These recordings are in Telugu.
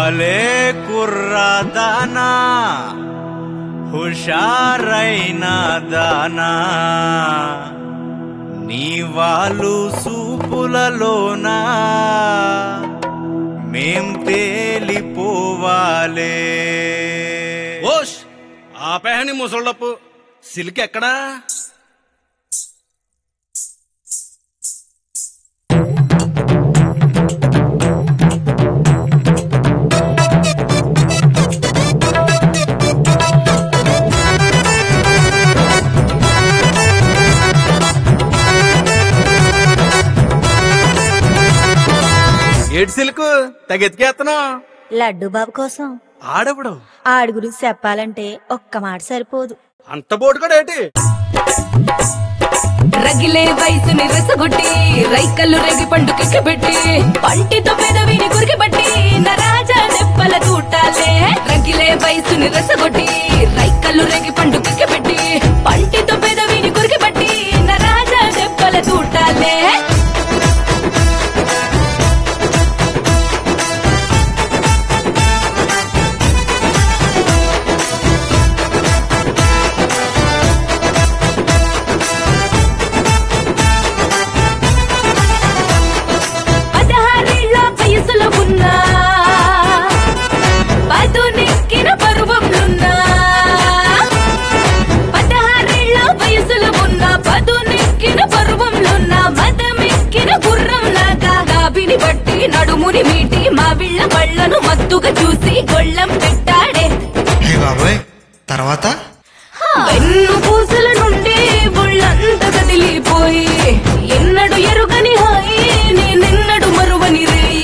భలే కుర్రదానా హుషారైన దానా నీ వాళ్ళు సూపులలోనా మేం తేలిపోవాలే ఓష్ ఆపేహని ముసళ్ళప్పు సిల్క్ ఎక్కడా ఏడు సిల్క్ తగెత్తికేస్తున్నావు లడ్డు బాబు కోసం ఆడెప్పుడు ఆడి గురించి చెప్పాలంటే ఒక్క మాట సరిపోదు అంత బోటు కూడా ఏంటి రగిలే వయసుని రెసగొట్టి రైకల్లు రేగి పండు కిక్కబెట్టి పంటితో పెదవిని కురికిబట్టి నరాజా నెప్పల తూటాలే రగిలే వయసుని రెసగొట్టి రైకల్లు రేగి పండు కిక్కబెట్టి పంటితో పెదవిని కురికిబట్టి నరాజా నెప్పల తూటాలే పదహారేళ్ల వయసులో ఉన్నా పదునెక్కిన పరువంలున్నా పదహారేళ్ల వయసులో ఉన్నా పదునెక్కిన పరువంలున్నా మదమెక్కిన గుర్రం లాగా నాభిని బట్టి నడుముని మీటి మా విళ్ళ బళ్ళను మత్తుగా చూసి గొళ్ళం పెట్టాడే హే బాబోయ్ తర్వాత వెన్ను పూసల నుండి ఒళ్ళంత కదిలిపోయి ఎన్నడు ఎరుగని హాయి నేనెన్నడు మరువని రేయి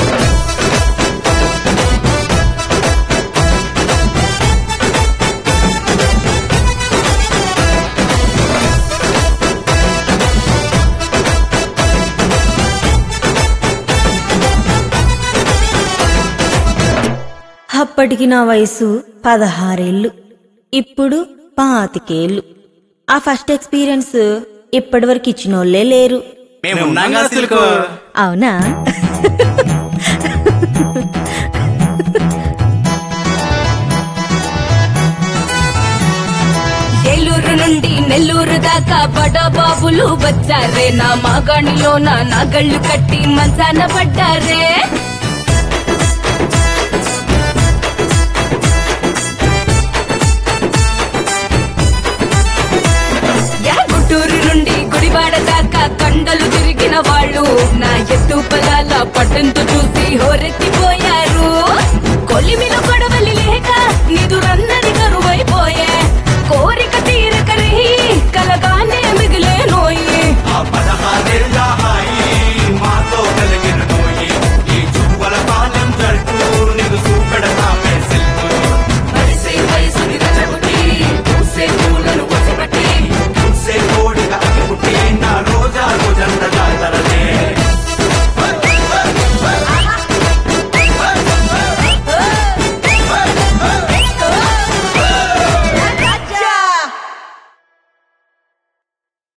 అప్పటికి నా వయసు పదహారేళ్ళు ఇప్పుడు పాతికేళ్ళు ఆ ఫస్ట్ ఎక్స్పీరియన్స్ ఇప్పటి వరకు ఇచ్చినోళ్లే లేరు మేము ఉన్నాం కదా సిల్క్ అవునా ఏలూరు నుండి నెల్లూరు దాకా బడా బాబులు వచ్చారే నా మాగాణిలో నా నగళ్ళు కట్టి మంచాన పడ్డారే యా గుంటూరు నుండి గుడివాడ దాకా కండలు తిరిగిన వాళ్ళు నా ఎత్తు పొలాల పట్టంతో చూసి హోరెత్తి